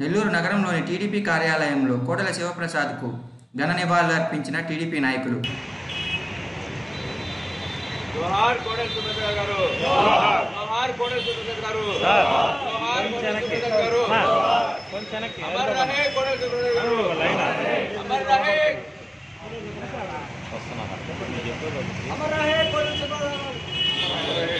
నెల్లూరు నగరంలోని టీడీపీ కార్యాలయంలో కోటల శివప్రసాద్కు ఘన నివాళులు అర్పించిన టీడీపీ నాయకులు జోహార్ కోడెల సుబ్రహ్మణ్య గారు జోహార్ కోడెల సుబ్రహ్మణ్య గారు జోహార్ కోడెల సుబ్రహ్మణ్య గారు అమర్ రహే కోడెల సుబ్రహ్మణ్య గారు అమర్ రహే అమర్ రహే కోడెల సుబ్రహ్మణ్య గారు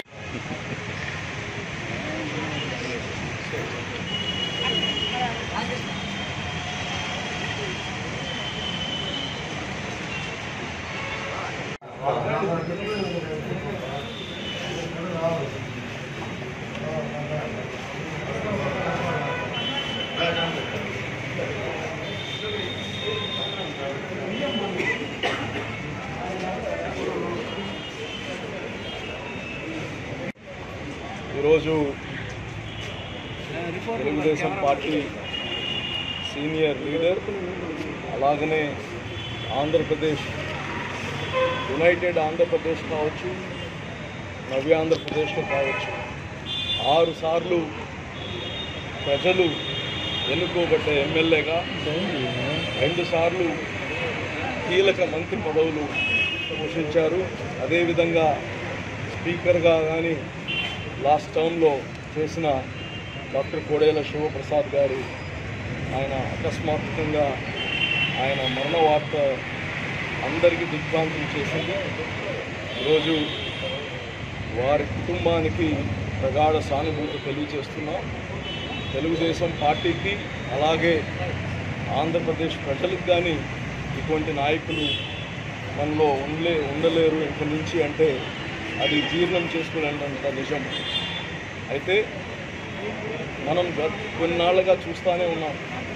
ఈరోజు తెలుగుదేశం పార్టీ సీనియర్ లీడర్ అలాగనే ఆంధ్రప్రదేశ్ యునైటెడ్ ఆంధ్రప్రదేశ్ కావచ్చు నవ్య ఆంధ్రప్రదేశ్లో కావచ్చు ఆరు సార్లు ప్రజలు ఎన్నుకోబడ్డ ఎమ్మెల్యేగా రెండు సార్లు కీలక మంత్రి పదవులు పోషించారు అదేవిధంగా స్పీకర్గా కానీ లాస్ట్ టర్మ్లో చేసిన డాక్టర్ కోడేల శివప్రసాద్ గారు ఆయన అకస్మాత్తుగా ఆయన మరణ వార్త అందరికీ దిగ్భ్రాంతం చేసింది ఈరోజు వారి కుటుంబానికి ప్రగాఢ సానుభూతి తెలియజేస్తున్నాం తెలుగుదేశం పార్టీకి అలాగే ఆంధ్రప్రదేశ్ ప్రజలకు కానీ ఇటువంటి నాయకులు మనలో ఉండలే ఉండలేరు ఇంక నుంచి అంటే అది జీర్ణం చేసుకునేంత నిజం అయితే మనం గత కొన్నాళ్ళుగా చూస్తూనే ఉన్నాం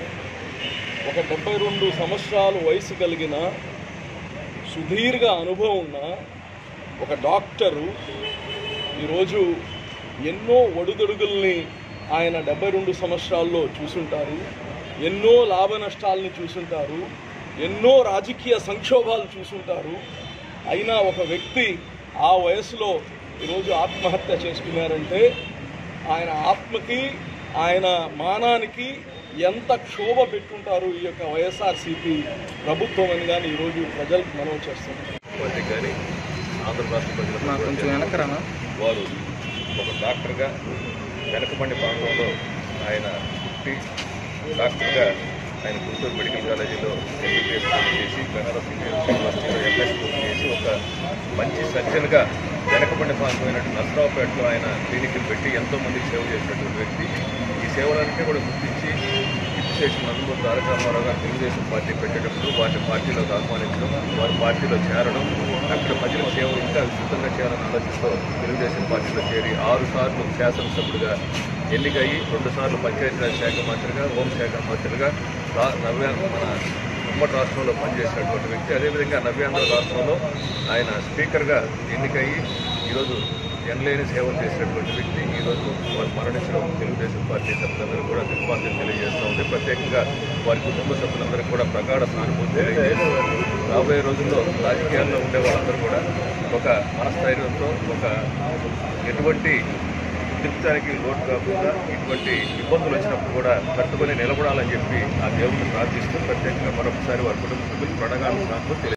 ఒక డెబ్బై రెండు సంవత్సరాలు వయసు కలిగిన సుదీర్ఘ అనుభవం ఉన్న ఒక డాక్టరు ఈరోజు ఎన్నో ఒడుదొడుగుల్ని ఆయన డెబ్బై రెండు సంవత్సరాల్లో చూసుంటారు ఎన్నో లాభ నష్టాలని చూసుంటారు ఎన్నో రాజకీయ సంక్షోభాలు చూసుంటారు అయినా ఒక వ్యక్తి ఆ వయసులో ఈరోజు ఆత్మహత్య చేసుకున్నారంటే ఆయన ఆత్మకి ఆయన మానానికి ఎంత క్షోభ పెట్టుంటారు ఈ యొక్క వైఎస్ఆర్సీపీ ప్రభుత్వం అని కానీ ఈరోజు ప్రజలకు మనవి చేస్తున్నారు పార్టీకి కానీ ఆంధ్ర రాష్ట్ర ప్రజలకు మాకు కొంచెం వెనకరానా వారు ఒక డాక్టర్గా వెనకబండి ప్రాంతంలో ఆయన పుట్టి డాక్టర్గా ఆయన గుంటూరు మెడికల్ కాలేజీలో ఎంబీబీఎస్ పూర్తి చేసి బెనారస్ ఇండియన్ యూనివర్సిటీలో ఎంఎస్ పూర్తి చేసి ఒక మంచి సర్జన్గా వెనకబండి ప్రాంతమైనటువంటి నసరావుపేటలో ఆయన క్లినిక్ పెట్టి ఎంతో మందికి సేవ చేసినటువంటి వ్యక్తి ఈ సేవలన్నింటినీ కూడా గుర్తించి చేసిన నందమూరి తారక రామారావు గారు తెలుగుదేశం పార్టీ పెట్టేటప్పుడు వారిని పార్టీలోకి ఆహ్వానించడం వారి పార్టీలో చేరడం అక్కడ ప్రజల సేవ ఇంకా విస్తృతంగా చేయాలని ఆలోచిస్తూ తెలుగుదేశం పార్టీలో చేరి ఆరు సార్లు శాసనసభ్యుడిగా ఎన్నికయ్యి రెండు సార్లు పంచాయతీరాజ్ శాఖ మంత్రిగా హోంశాఖ మంత్రిగా రా నవ్యాంధ్ర మన ఉమ్మడి రాష్ట్రంలో పనిచేసినటువంటి వ్యక్తి అదేవిధంగా నవ్యాంధ్ర రాష్ట్రంలో ఆయన స్పీకర్గా ఎన్నికయ్యి ఈరోజు ఎనలేని సేవలు చేసినటువంటి వ్యక్తి ఈరోజు వారు మరణించడం తెలుగుదేశం పార్టీ సభ్యులందరూ కూడా దిగ్భాంతం తెలియజేస్తూ ఉంది ప్రత్యేకంగా వారి కుటుంబ సభ్యులందరికీ కూడా ప్రగాఢ సానుభూతి తెలియజేస్తూ రాబోయే రోజుల్లో రాజకీయాల్లో ఉండే వాళ్ళందరూ కూడా ఒక మనస్థైర్యంతో ఒక ఎటువంటి ఉద్రిక్తానికి లోటు కాకుండా ఇటువంటి ఇబ్బందులు వచ్చినప్పుడు కూడా తట్టుకొని నిలబడాలని చెప్పి ఆ దేవుడిని ప్రార్థిస్తూ ప్రత్యేకంగా మరొకసారి వారి కుటుంబ సభ్యులు ప్రడగాను సానుభూతి తెలియ